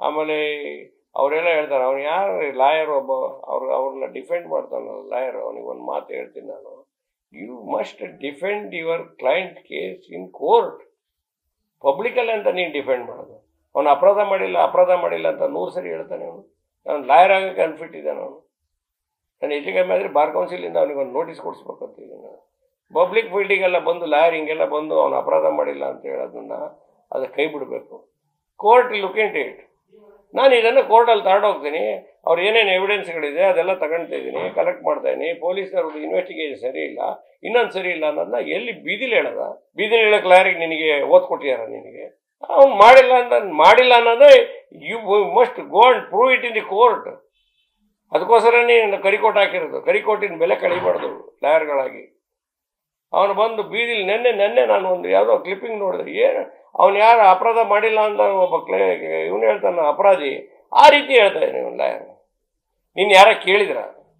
ಆಮೇಲೆ ಅವರೆಲ್ಲ ಹೇಳ್ತಾರೆ ಅವ್ನು ಯಾರು ಲಾಯರ್ ಒಬ್ಬ ಅವ್ರು ಅವ್ರನ್ನ ಡಿಫೆಂಡ್ ಮಾಡ್ತಾನಲ್ಲ ಲಾಯರ್ ಅವನಿಗೆ ಒಂದು ಮಾತು ಹೇಳ್ತೀನಿ ನಾನು you must defend your client case in court ಪಬ್ಲಿಕಲ್ಲಿ ಅಂತ ನೀನು ಡಿಫೆಂಡ್ ಮಾಡೋದು ಅವನು ಅಪರಾಧ ಮಾಡಿಲ್ಲ ಅಪರಾಧ ಮಾಡಿಲ್ಲ ಅಂತ ನೂರು ಸರಿ ಹೇಳ್ತಾನೆ ಅವನು ನಾನು ಲಾಯರ್ ಆಗೋಕ್ಕೆ ಅನ್ಫಿಟ್ ಇದ್ದಾನೆ ಅವನು ನಾನು ಹೆಚ್ಚು ಕಮ್ಮಿ ಆದರೆ ಬಾರ್ ಕೌನ್ಸಿಲಿಂದ ಅವನಿಗೆ ಒಂದು ನೋಟಿಸ್ ಕೊಡಿಸ್ಬೇಕಂತ ನಾನು ಪಬ್ಲಿಕ್ ಫೀಲ್ಡಿಗೆಲ್ಲ ಬಂದು ಲಾಯರ್ ಹಿಂಗೆಲ್ಲ ಬಂದು ಅವನು ಅಪರಾಧ ಮಾಡಿಲ್ಲ ಅಂತ ಹೇಳೋದನ್ನ ಅದು ಕೈ ಬಿಡಬೇಕು ಕೋರ್ಟ್ ಲುಕ್ ಇಂಟ್ ಇಟ್ ನಾನು ಇದನ್ನು ಕೋರ್ಟಲ್ಲಿ ತಗೊಂಡೋಗ್ತೀನಿ ಅವ್ರು ಏನೇನು ಎವಿಡೆನ್ಸ್ಗಳಿದೆ ಅದೆಲ್ಲ ತಗೊಳ್ತಾ ಇದ್ದೀನಿ ಕಲೆಕ್ಟ್ ಮಾಡ್ತಾ ಇದ್ದೀನಿ ಪೊಲೀಸರದ್ದು ಇನ್ವೆಸ್ಟಿಗೇಷನ್ ಸರಿ ಇಲ್ಲ ಇನ್ನೊಂದು ಸರಿ ಇಲ್ಲ ಅನ್ನೋದನ್ನ ಎಲ್ಲಿ ಬೀದಿಲಿ ಹೇಳೋದ ಬೀದಿಲಿ ಹೇಳೋಕೆ ಲಾಯರಿಗೆ ನಿನಗೆ ಓದ್ ಕೊಟ್ಟಿದಾರ ನಿನಗೆ ಅವ್ನು ಮಾಡಿಲ್ಲ ಅಂತ ಮಾಡಿಲ್ಲ ಅನ್ನೋದೇ you must go and prove it in the court ಅದಕ್ಕೋಸ್ಕರನೇ ಕರಿಕೋಟ್ ಹಾಕಿರೋದು ಕರಿಕೋಟಿನ ಬೆಲೆ ಕಳಿಬಾರ್ದು ಲಾಯರ್ಗಳಾಗಿ ಅವನು ಬಂದು ಬೀದಿಲಿ ನೆನ್ನೆ ನೆನ್ನೆ ನಾನು ಒಂದು ಯಾವುದೋ ಕ್ಲಿಪ್ಪಿಂಗ್ ನೋಡಿದೆ ಏನು ಅವನು ಯಾರು ಅಪರಾಧ ಮಾಡಿಲ್ಲ ಅಂತ ಒಬ್ಬ ಕ್ಲೇ ಇವನು ಹೇಳ್ತಾನೆ ಅಪರಾಧಿ ಆ ರೀತಿ ಹೇಳ್ತಾ ಇದ್ದಾನೆ ಇವನು ಲಾಯರ್ ನೀನು ಯಾರ ಕೇಳಿದ್ರ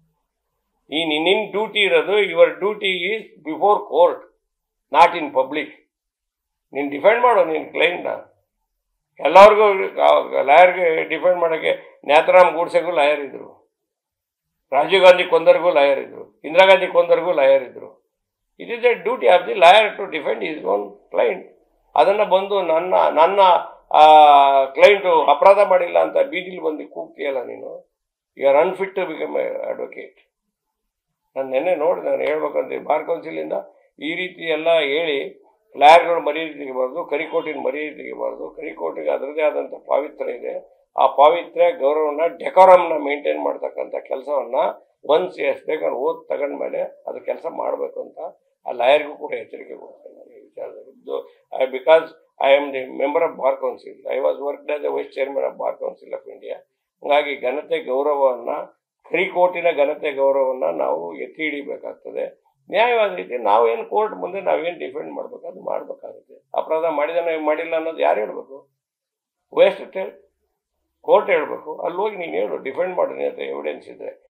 ಈ ನಿನ್ನ ಡ್ಯೂಟಿ ಇರೋದು your duty is before court not in public ನೀನು ಡಿಫೆಂಡ್ ಮಾಡು ನಿನ್ನ ಕ್ಲೈಂಟ್ನ ಎಲ್ಲರಿಗೂ ಲಾಯರ್ಗೆ ಡಿಫೆಂಡ್ ಮಾಡೋಕ್ಕೆ ನ್ಯಾತರಾಮ್ ಗೂಡ್ಸೆಗೂ ಲಾಯರ್ ಇದ್ರು ರಾಜೀವ್ ಗಾಂಧಿ ಕೊಂದರ್ಗೂ ಲಾಯರ್ ಇದ್ರು ಇಂದಿರಾ ಗಾಂಧಿ ಕೊಂದರ್ಗೂ ಲಾಯರ್ ಇದ್ರು it is the duty of the lawyer to defend is own client ಅದನ್ನು ಬಂದು ನನ್ನ ನನ್ನ ಕ್ಲೈಂಟು ಅಪರಾಧ ಮಾಡಿಲ್ಲ ಅಂತ ಬೀದಿಲಿ ಬಂದು ಕೂಗ್ತೀಯಲ್ಲ ನೀನು you are unfit to become advocate ನಾನು ನೆನ್ನೆ ನೋಡಿದೆ ನಾನು ಹೇಳ್ಬೇಕಂತ ಬಾರ್ ಕೌನ್ಸಿಲಿಂದ ಈ ರೀತಿ ಎಲ್ಲ ಹೇಳಿ ಲಾಯರ್ಗಳು ಮರ್ಯಾದೆ ತೆಗಿಬಾರ್ದು ಕರಿಕೋಟಿನ ಮರ್ಯಾದೆ ತೆಗಿಬಾರ್ದು ಕರಿಕೋಟಿಗೆ ಅದರದೇ ಆದಂಥ ಪಾವಿತ್ರ್ಯ ಇದೆ ಆ ಪಾವಿತ್ರ್ಯ ಗೌರವನ ಡೆಕೋರಮ್ನ ಮೇಂಟೈನ್ ಮಾಡ್ತಕ್ಕಂಥ ಕೆಲಸವನ್ನ ಒನ್ಸ್ ಎಷ್ಟು ಬೇಕಂದ್ರೆ ಓದ್ ತಗೊಂಡ್ಮೇಲೆ ಅದು ಕೆಲಸ ಮಾಡಬೇಕು ಅಂತ ಆ ಲಾಯರ್ಗೂ ಕೂಡ ಎಚ್ಚರಿಕೆ ಕೊಡ್ತೇನೆ ನಾನು ಈ ವಿಚಾರದಲ್ಲಿ I because I am the member of bar council I was work as a vice chairman of bar council of India ಹಾಗಾಗಿ ಘನತೆ ಗೌರವವನ್ನು ಕರಿಕೋಟಿನ ಘನತೆ ಗೌರವವನ್ನು ನಾವು ಎತ್ತಿ ಹಿಡಿಬೇಕಾಗ್ತದೆ ನ್ಯಾಯವಾದ ರೀತಿ ನಾವೇನು ಕೋರ್ಟ್ ಮುಂದೆ ನಾವೇನು ಡಿಫೆಂಡ್ ಮಾಡ್ಬೇಕು ಅದು ಮಾಡಬೇಕಾಗುತ್ತೆ ಅಪರಾಧ ಮಾಡಿದಾನೆ ಮಾಡಿಲ್ಲ ಅನ್ನೋದು ಯಾರು ಹೇಳ್ಬೇಕು ವೇಸ್ಟ್ ಟೆಲ್ ಕೋರ್ಟ್ ಹೇಳ್ಬೇಕು ಅಲ್ಲಿ ಹೋಗಿ ನೀನು ಹೇಳು ಡಿಫೆಂಡ್ ಮಾಡಿನಿ ಅಂತ ಎವಿಡೆನ್ಸ್ ಇದ್ರೆ